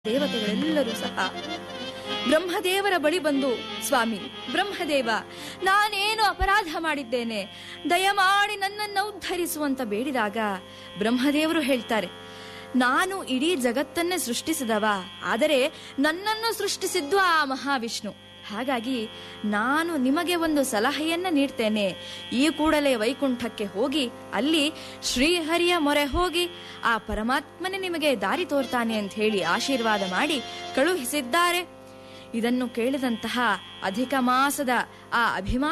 ದೇವತೆಗಳೆಲ್ಲರೂ ಸಹ ಬ್ರಹ್ಮದೇವರ ಬಳಿ ಬಂದು ಸ್ವಾಮಿ ಬ್ರಹ್ಮದೇವ ನಾನೇನು ಅಪರಾಧ ಮಾಡಿದ್ದೇನೆ ದಯಮಾಡಿ ನನ್ನನ್ನು ಉದ್ಧರಿಸುವಂತ ಬೇಡಿದಾಗ ಬ್ರಹ್ಮದೇವರು ಹೇಳ್ತಾರೆ ನಾನು ಇಡೀ ಜಗತ್ತನ್ನೇ ಸೃಷ್ಟಿಸಿದವ ಆದರೆ ನನ್ನನ್ನು ಸೃಷ್ಟಿಸಿದ್ದು ಆ ಮಹಾವಿಷ್ಣು ಹಾಗಾಗಿ ನಾನು ನಿಮಗೆ ಒಂದು ಸಲಹೆಯನ್ನ ನೀಡ್ತೇನೆ ಈ ಕೂಡಲೇ ವೈಕುಂಠಕ್ಕೆ ಹೋಗಿ ಅಲ್ಲಿ ಶ್ರೀಹರಿಯ ಮೊರೆ ಹೋಗಿ ಆ ಪರಮಾತ್ಮನೇ ನಿಮಗೆ ದಾರಿ ತೋರ್ತಾನೆ ಅಂತ ಹೇಳಿ ಆಶೀರ್ವಾದ ಮಾಡಿ ಕಳುಹಿಸಿದ್ದಾರೆ ಇದನ್ನು ಕೇಳಿದಂತಹ ಅಧಿಕ ಮಾಸದ ಆ ಅಭಿಮಾನ